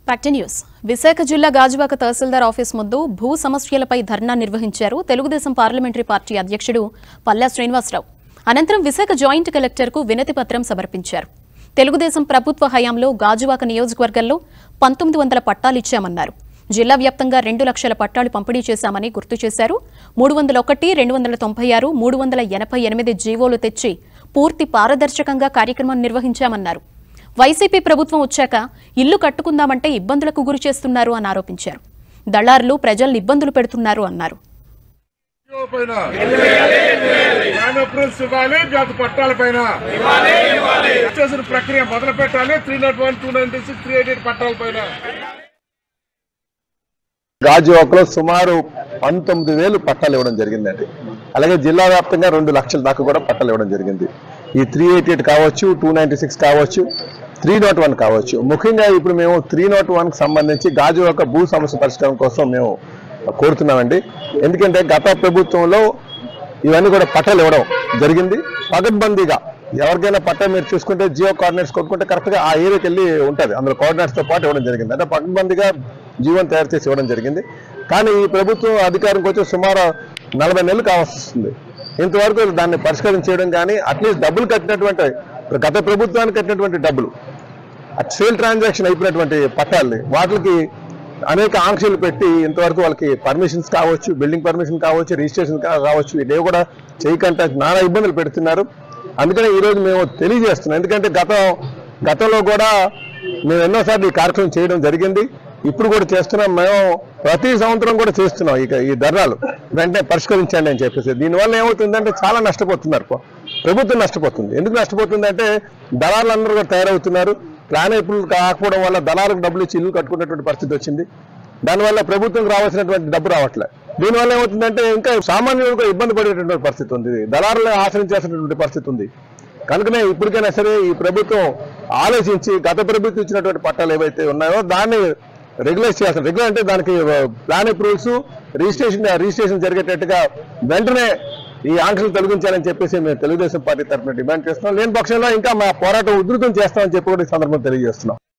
fact news Visakha జిల్లా గాజువాక తహసీల్దార్ office ముందు భూ సమస్యలపై ధర్నా నిర్వహించారు తెలుగుదేశం పార్లమెంటరీ పార్టీ అధ్యక్షుడు పల్లా శ్రీనివాసరావు అనంతరం విశాఖ జాయింట్ కలెక్టర్కు వినతి పత్రం సమర్పించారు తెలుగుదేశం ప్రభుత్వ హయాంలో గాజువాక నియోజకవర్గంలో పంతొమ్మిది వందల పట్టాలిచ్చామన్నారు జిల్లా వ్యాప్తంగా రెండు లక్షల పట్టాలు పంపిణీ చేశామని గుర్తు చేశారు మూడు వందల ఒకటి రెండు వందల తొంభై ఆరు మూడు వందల ఎనభై ఎనిమిది జీవోలు తెచ్చి పూర్తి పారదర్శకంగా కార్యక్రమం నిర్వహించామన్నారు వైసీపీ ప్రభుత్వం వచ్చాక ఇల్లు కట్టుకుందామంటే ఇబ్బందులకు గురి చేస్తున్నారు అని ఆరోపించారు దళారులు ప్రజల్ని ఇబ్బందులు పెడుతున్నారు అన్నారు పైన ల్యాండ్ అప్రూవల్స్ ఇవ్వాలి గత పట్టాల పైన చేసిన ప్రక్రియ మొదలు పెట్టాలి three nought one two ninety six three eight eight పట్టాల పైన గాజువాకలో సుమారు పంతొమ్మిది వేలు పట్టాలు ఇవ్వడం జరిగిందండి అలాగే జిల్లా వ్యాప్తంగా రెండు లక్షల దాకా కూడా పట్టాలు ఇవ్వడం జరిగింది ఈ త్రీ ఎయిటీ ఎయిట్ కావచ్చు టూ నైన్టీ సిక్స్ కావచ్చు త్రీ నాట్ వన్ కావచ్చు ముఖ్యంగా ఇప్పుడు మేము త్రీ నాట్ వన్ కి సంబంధించి గాజువాక భూ సమస్య పరిష్కారం కోసం మేము కోరుతున్నామండి ఎందుకంటే గత ప్రభుత్వంలో ఇవన్నీ కూడా పట్టాలు ఇవ్వడం జరిగింది పగడ్బందీగా ఎవరికైనా పట్టా మీరు చూసుకుంటే జియో కోఆర్డినేట్స్ కొట్టుకుంటే కరెక్ట్ గా ఆ ఏరియాకి వెళ్ళి ఉంటుంది అందులో కోఆర్డినేట్స్ తో పాటు ఇవ్వడం జరిగింది అంటే పగడ్బందీగా జీవోని తయారు చేసి ఇవ్వడం జరిగింది కానీ ఈ ప్రభుత్వం అధికారంకి వచ్చి సుమారు నలభై నెలలు కావాల్సి వస్తుంది ఇంతవరకు దాన్ని పరిష్కారం చేయడం కానీ అట్లీస్ట్ డబ్బులు కట్టినటువంటి గత ప్రభుత్వానికి కట్టినటువంటి డబ్బులు సేల్ ట్రాన్సాక్షన్ అయిపోయినటువంటి పట్టాలని వాటికి అనేక ఆంక్షలు పెట్టి ఇంతవరకు వాళ్ళకి పర్మిషన్స్ కావచ్చు బిల్డింగ్ పర్మిషన్ కావచ్చు రిజిస్ట్రేషన్ కా- కావచ్చు ఇవి కూడా చేయకుండా నానా ఇబ్బందులు పెడుతున్నారు అందుకనే ఈ రోజు మేము తెలియజేస్తున్నాం ఎందుకంటే గతం గతంలో కూడా మేము ఎన్నోసార్లు ఈ కార్యక్రమం చేయడం జరిగింది ఇప్పుడు కూడా చేస్తున్నాం మేము ప్రతి సంవత్సరం కూడా చేస్తున్నాం ఇక ఈ ధర్నాలు వెంటనే పరిష్కరించండి అని చెప్పేసి దీనివల్ల ఏమవుతుందంటే చాలా నష్టపోతున్నారు పో- ప్రభుత్వం నష్టపోతుంది ఎందుకు నష్టపోతుందంటే దళారులు అందరూ కూడా తయారవుతున్నారు ప్లాన్ ఎప్పుడు కాకపోవడం వల్ల దళాలకు డబ్బులు ఇచ్చి ఇల్లు కట్టుకునేటువంటి పరిస్థితి వచ్చింది దానివల్ల ప్రభుత్వంకి రావాల్సినటువంటి డబ్బు రావట్లే దీనివల్ల ఏమవుతుందంటే ఇంకా సామాన్యులకు ఇబ్బంది పడేటటువంటి పరిస్థితి ఉంది దళారులు ఆశ్రయించాల్సినటువంటి పరిస్థితి ఉంది కనుకనే ఇప్పటికైనా సరే ఈ ప్రభుత్వం ఆలోచించి గత ప్రభుత్వం ఇచ్చినటువంటి పట్టాలు ఏవైతే ఉన్నాయో దాన్ని రెగ్యులైజ్ చేయాల్సిన రెగ్యులర్ అంటే దానికి ప్లాన్ అప్రూవల్స్ రిజిస్ట్రేషన్ రిజిస్ట్రేషన్ జరిగేటట్టుగా వెంటనే ఈ ఆంక్షలు తొలగించాలని చెప్పేసి మేము తెలుగుదేశం పార్టీ తరఫున డిమాండ్ చేస్తున్నాం లేని పక్షంలో ఇంకా మా పోరాటం ఉధృతం చేస్తామని చెప్పి కూడా ఈ సందర్భంగా తెలియజేస్తున్నాం